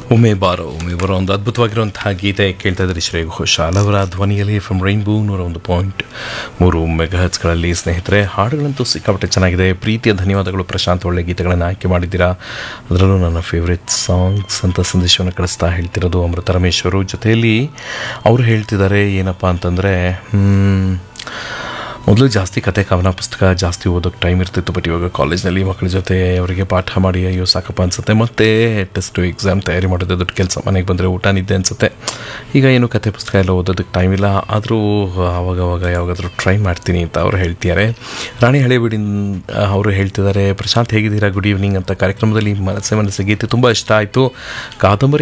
ಒಮ್ಮೆ ಬಾರೋ ಒಮ್ಮೆ ಬರೋ ಒಂದು ಅದ್ಭುತವಾಗಿರುವಂತಹ ಗೀತೆ ಕೇಳ್ತಾ ಇದ್ರಿ ಶ್ರೇಯ ಘೋಷಾಲ್ ಅವರ ಧ್ವನಿಯಲ್ಲಿ ಫ್ರಮ್ ರೈನ್ಬೋ ನೂರ ಒಂದು ಪಾಯಿಂಟ್ ಮೂರು ಮೆಗಾಹತ್ಸ್ಗಳಲ್ಲಿ ಸ್ನೇಹಿತರೆ ಹಾಡುಗಳಂತೂ ಸಿಕ್ಕಾಪಟ್ಟೆ ಚೆನ್ನಾಗಿದೆ ಪ್ರೀತಿಯ ಧನ್ಯವಾದಗಳು ಪ್ರಶಾಂತ್ ಒಳ್ಳೆ ಗೀತೆಗಳನ್ನು ಆಯ್ಕೆ ಮಾಡಿದ್ದೀರಾ ಅದರಲ್ಲೂ ನನ್ನ ಫೇವ್ರೆಟ್ ಸಾಂಗ್ಸ್ ಅಂತ ಸಂದೇಶವನ್ನು ಕಳಿಸ್ತಾ ಹೇಳ್ತಿರೋದು ಅಮೃತ ರಮೇಶ್ ಅವರು ಜೊತೆಯಲ್ಲಿ ಅವರು ಹೇಳ್ತಿದ್ದಾರೆ ಏನಪ್ಪ ಅಂತಂದರೆ ಮೊದಲು ಜಾಸ್ತಿ ಕತೆ ಕವನ ಪುಸ್ತಕ ಜಾಸ್ತಿ ಓದೋಕ್ಕೆ ಟೈಮ್ ಇರ್ತಿತ್ತು ಬಟ್ ಇವಾಗ ಕಾಲೇಜ್ನಲ್ಲಿ ಮಕ್ಕಳ ಜೊತೆ ಅವರಿಗೆ ಪಾಠ ಮಾಡಿ ಅಯ್ಯೋ ಸಾಕಪ್ಪ ಅನಿಸುತ್ತೆ ಮತ್ತೆ ಟೆಸ್ಟು ಎಕ್ಸಾಮ್ ತಯಾರಿ ಮಾಡೋದು ದೊಡ್ಡ ಕೆಲಸ ಮನೆಗೆ ಬಂದರೆ ಊಟ ನಿದ್ದೆ ಅನಿಸುತ್ತೆ ಈಗ ಏನು ಕತೆ ಪುಸ್ತಕ ಎಲ್ಲ ಓದೋದಕ್ಕೆ ಟೈಮ್ ಇಲ್ಲ ಆದರೂ ಅವಾಗ ಅವಾಗ ಯಾವಾಗಾದರೂ ಟ್ರೈ ಮಾಡ್ತೀನಿ ಅಂತ ಅವರು ಹೇಳ್ತಿದ್ದಾರೆ ರಾಣಿ ಹಳೇಬಿಡಿನ ಅವರು ಹೇಳ್ತಿದ್ದಾರೆ ಪ್ರಶಾಂತ್ ಹೇಗಿದ್ದೀರಾ ಗುಡ್ ಈವ್ನಿಂಗ್ ಅಂತ ಕಾರ್ಯಕ್ರಮದಲ್ಲಿ ಮನಸ್ಸೆ ಮನಸ್ಸೆ ಗೀತೆ ತುಂಬ ಇಷ್ಟ ಆಯಿತು ಕಾದಂಬರಿ